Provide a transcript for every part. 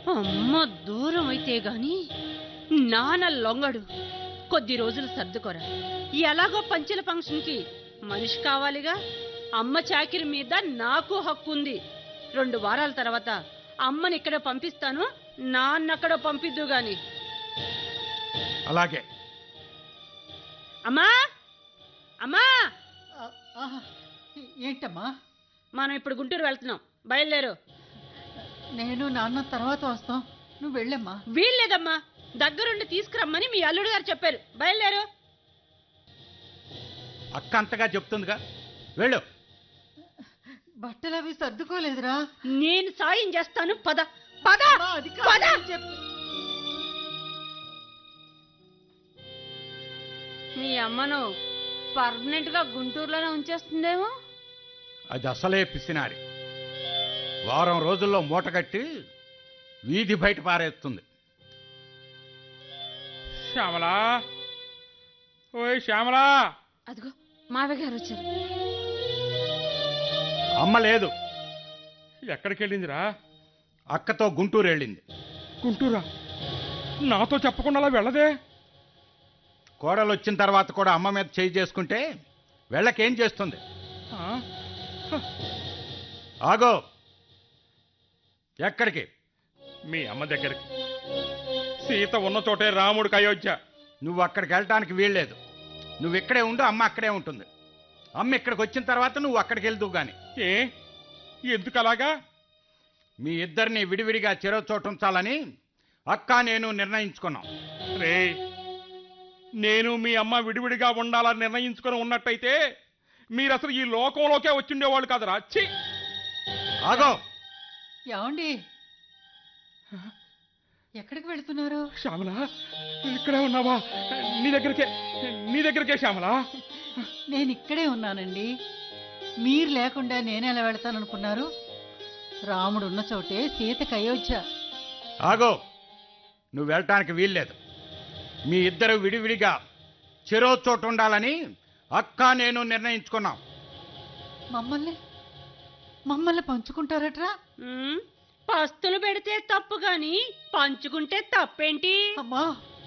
అమ్మ దూరం అయితే గాని నాన్న లొంగడు కొద్ది రోజులు సర్దుకోరా ఎలాగో పంచెల ఫంక్షన్కి మనిషి కావాలిగా అమ్మ చాకిరి మీద నాకు హక్కు ఉంది రెండు వారాల తర్వాత అమ్మని ఇక్కడ పంపిస్తాను నాన్న అక్కడ పంపిద్దు గాని అలాగే అమ్మా అమ్మా ఆ, ఆ, ఏంటమ్మా మనం ఇప్పుడు గుంటూరు వెళ్తున్నాం బయలుదేరు నేను నాన్న తర్వాత వస్తాం నువ్వు వెళ్ళమ్మా వీల్లేదమ్మా దగ్గరుండి తీసుకురమ్మని మీ అల్లుడు గారు చెప్పారు బయలుదేరు అక్క అంతగా చెప్తుందిగా వెళ్ళు బట్టలు అవి సర్దుకోలేదురా నేను సాయం చేస్తాను పద పద అమ్మా, అది పద కాదని చెప్పు మీ అమ్మను పర్మనెంట్ గా గుంటూరులోనే ఉంచేస్తుందేమో అది అసలే పిసినారి వారం రోజుల్లో మూటగట్టి వీధి బయట పారేస్తుంది శ్యామలా ఓయ్ శ్యామలా అదిగో మావయ్య గారు వచ్చారు అమ్మ లేదు ఎక్కడికి వెళ్ళిందిరా అక్కతో గుంటూరు వెళ్ళింది గుంటూరా నాతో చెప్పకుండా అలా వెళ్ళదే కోడలు వచ్చిన తర్వాత కూడా అమ్మ మీద చేయి చేసుకుంటే వెళ్ళకేం చేస్తుంది ఆ? ఆగో ఎక్కడికి మీ అమ్మ దగ్గరికి సీత ఉన్న చోటే రాముడికి అయోధ్య నువ్వు అక్కడికి వెళ్ళటానికి వీల్లేదు నువ్వు ఇక్కడే ఉండు అమ్మ అక్కడే ఉంటుంది అమ్మ ఇక్కడికి వచ్చిన తర్వాత నువ్వు అక్కడికి వెళ్దు గాని ఏ ఎందుకు అలాగా మీ ఇద్దరిని విడివిడిగా చెరో చోటుంచాలని అక్క నేను నిర్ణయించుకున్నాం రే నేను మీ అమ్మ విడివిడిగా ఉండాలని నిర్ణయించుకొని ఉన్నట్టయితే మీరు అసలు ఈ లోకంలోకే వచ్చిండేవాళ్ళు కాదురా ఛీ ఆగో ఏమండి ఎక్కడికి వెళ్తున్నారు శ్యామలా ఇక్కడే ఉన్నావా నీ దగ్గరికే నీ దగ్గరికే శ్యామలా నేను ఇక్కడే ఉన్నానండి మీరు లేకుండా నేను ఎలా వెళ్తాననుకున్నారు రాముడు ఉన్న చోటే సీతకు అయోధ్య ఆగో నువ్వు వెళ్ళటానికి వీల్లేదు మీ ఇద్దరు విడివిడిగా చెరో చోటు ఉండాలని అక్క నేను నిర్ణయించుకున్నాం మమ్మల్ని మమ్మల్ని పంచుకుంటారట్రా ఉమ్, పస్తులు పెడితే తప్పు గాని పంచుకుంటే తప్పేంటి అమ్మా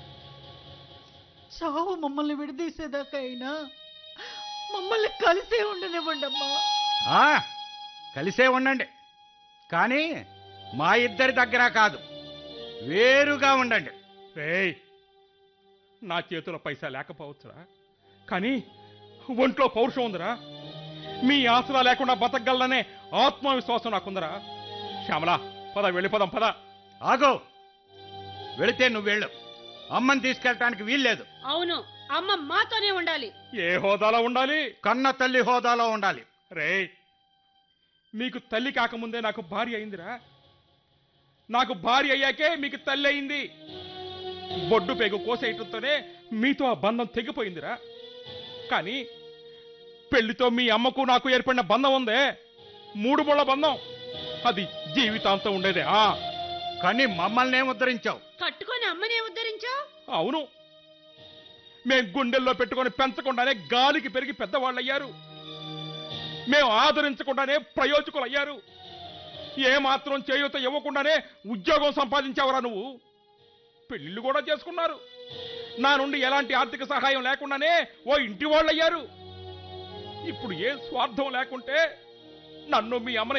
చావు మమ్మల్ని విడదీసేదాకా అయినా మమ్మల్ని కలిసే ఉండనివ్వండి అమ్మా ఆ, కలిసే ఉండండి కానీ మా ఇద్దరి దగ్గర కాదు వేరుగా ఉండండి రేయ్ నా చేతిలో పైసా లేకపోవచ్చురా కానీ ఒంట్లో పౌరుషం ఉందిరా మీ ఆసరా లేకుండా బతకగలనే ఆత్మవిశ్వాసం నాకుందరా శ్యామలా పద వెళ్ళిపోదాం పద ఆగో వెళితే నువ్వు వెళ్ళు అమ్మని తీసుకెళ్ళటానికి వీల్లేదు అవును అమ్మ మాతోనే ఉండాలి ఏ హోదాలో ఉండాలి కన్న తల్లి హోదాలో ఉండాలి రేయ్ మీకు తల్లి కాకముందే నాకు భార్య అయిందిరా నాకు భార్య అయ్యాకే మీకు తల్లి అయింది బొడ్డు పేగు కోసేయటంతోనే మీతో ఆ బంధం తెగిపోయిందిరా కానీ పెళ్లితో మీ అమ్మకు నాకు ఏర్పడిన బంధం ఉందే మూడు ముళ్ళ బంధం అది జీవితాంతం ఉండేదే ఆ కానీ మమ్మల్ని ఏం ఉద్ధరించావు కట్టుకొని అమ్మనే ఉద్ధరించావు అవును మేం గుండెల్లో పెట్టుకొని పెంచకుండానే గాలికి పెరిగి పెద్దవాళ్ళయ్యారు మేము ఆదరించకుండానే ప్రయోజకులు అయ్యారు ఏ మాత్రం చేయూత ఇవ్వకుండానే ఉద్యోగం సంపాదించావురా నువ్వు పెళ్లిళ్ళు కూడా చేసుకున్నారు నా నుండి ఎలాంటి ఆర్థిక సహాయం లేకుండానే ఓ ఇంటి వాళ్ళయ్యారు ఇప్పుడు ఏ స్వార్థం లేకుంటే నన్ను మీ అమ్మని